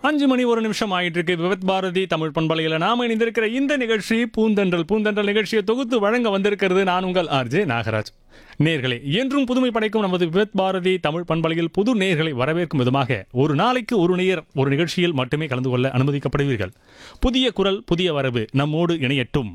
அஞ்சு மணி ஒரு நிமிஷம் ஆயிட்டு இருக்கு விவத் பாரதி தமிழ் பண்பலையில் நாம இணைந்திருக்கிற இந்த நிகழ்ச்சி பூந்தென்றல் பூந்தென்றல் நிகழ்ச்சியை தொகுத்து வழங்க வந்திருக்கிறது நான் உங்கள் ஆர்ஜே நாகராஜ் நேர்களே என்றும் புதுமை படைக்கும் நமது விவத் பாரதி தமிழ் பண்பலையில் புது நேர்களை வரவேற்கும் விதமாக ஒரு நாளைக்கு ஒரு நேர் ஒரு நிகழ்ச்சியில் மட்டுமே கலந்து கொள்ள அனுமதிக்கப்படுவீர்கள் புதிய குரல் புதிய வரவு நம்மோடு இணையட்டும்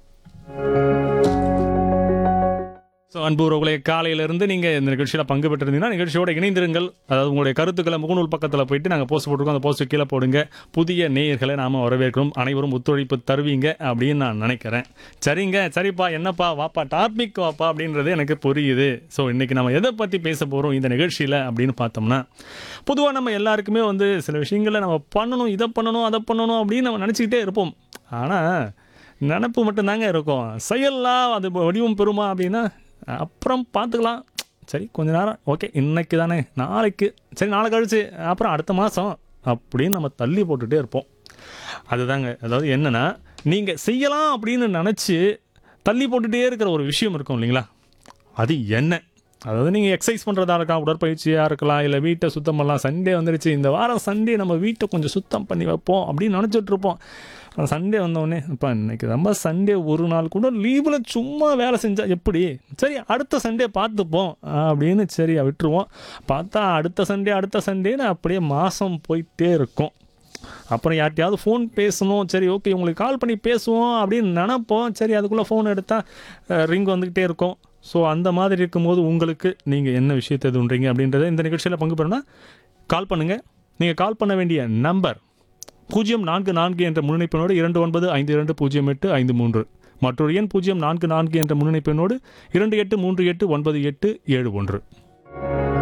ஸோ அன்பு உறவுகளே காலையிலிருந்து நீங்கள் இந்த நிகழ்ச்சியில் பங்கு பெற்றிருந்தீங்கன்னா நிகழ்ச்சியோட இணைந்திருங்கள் அதாவது உங்களுடைய கருத்துக்களை முகநூல் பக்கத்தில் போயிட்டு நாங்கள் போஸ்ட் போட்டிருக்கோம் அந்த போஸ்ட் கீழே போடுங்க புதிய நேயர்களை நாம் வரவேற்கிறோம் அனைவரும் ஒத்துழைப்பு தருவீங்க அப்படின்னு நான் நினைக்கிறேன் சரிங்க சரிப்பா என்னப்பா வாப்பா டாபிக் வாப்பா அப்படின்றது எனக்கு புரியுது ஸோ இன்றைக்கி நம்ம எதை பற்றி பேச போகிறோம் இந்த நிகழ்ச்சியில் அப்படின்னு பார்த்தோம்னா பொதுவாக நம்ம எல்லாருக்குமே வந்து சில விஷயங்களை நம்ம பண்ணணும் இதை பண்ணணும் அதை பண்ணணும் அப்படின்னு நம்ம நினச்சிக்கிட்டே இருப்போம் ஆனால் நினப்பு மட்டும்தாங்க இருக்கும் செயல்லாம் அது வடிவம் பெறுமா அப்படின்னா அப்புறம் பார்த்துக்கலாம் சரி கொஞ்ச நேரம் ஓகே இன்னைக்கு தானே நாளைக்கு சரி நாளை கழிச்சு அப்புறம் அடுத்த மாதம் அப்படின்னு நம்ம தள்ளி போட்டுகிட்டே இருப்போம் அதுதாங்க அதாவது என்னென்னா நீங்கள் செய்யலாம் அப்படின்னு நினச்சி தள்ளி போட்டுகிட்டே இருக்கிற ஒரு விஷயம் இருக்கும் இல்லைங்களா அது என்ன அதாவது நீங்கள் எக்ஸசைஸ் பண்ணுறதா இருக்கலாம் உடற்பயிற்சியாக இருக்கலாம் இல்லை வீட்டை சுத்தம் பண்ணலாம் சண்டே வந்துருச்சு இந்த வாரம் சண்டே நம்ம வீட்டை கொஞ்சம் சுத்தம் பண்ணி வைப்போம் அப்படின்னு நினச்சிட்டு இருப்போம் ஆனால் சண்டே வந்தோடனே இப்போ இன்னைக்கு ரொம்ப சண்டே ஒரு நாள் கூட லீவில் சும்மா வேலை செஞ்சால் எப்படி சரி அடுத்த சண்டே பார்த்துப்போம் அப்படின்னு சரி விட்டுருவோம் பார்த்தா அடுத்த சண்டே அடுத்த சண்டேன்னு அப்படியே மாதம் போயிட்டே இருக்கும் அப்புறம் யார்கிட்டயாவது ஃபோன் பேசணும் சரி ஓகே உங்களுக்கு கால் பண்ணி பேசுவோம் அப்படின்னு நினப்போம் சரி அதுக்குள்ளே ஃபோன் எடுத்தால் ரிங் வந்துக்கிட்டே இருக்கும் ஸோ அந்த மாதிரி இருக்கும்போது உங்களுக்கு நீங்கள் என்ன விஷயத்தை எதுன்றீங்க அப்படின்றத இந்த நிகழ்ச்சியில் பங்கு பெறணும்னா கால் பண்ணுங்கள் நீங்கள் கால் பண்ண வேண்டிய நம்பர் பூஜ்ஜியம் நான்கு நான்கு என்ற முன்னிணைப்பினோடு இரண்டு ஒன்பது ஐந்து இரண்டு பூஜ்ஜியம் எட்டு ஐந்து மூன்று மற்றொரு எண் பூஜ்ஜியம் நான்கு நான்கு என்ற முன்னிணைப்பினோடு இரண்டு எட்டு மூன்று எட்டு ஒன்பது எட்டு ஏழு ஒன்று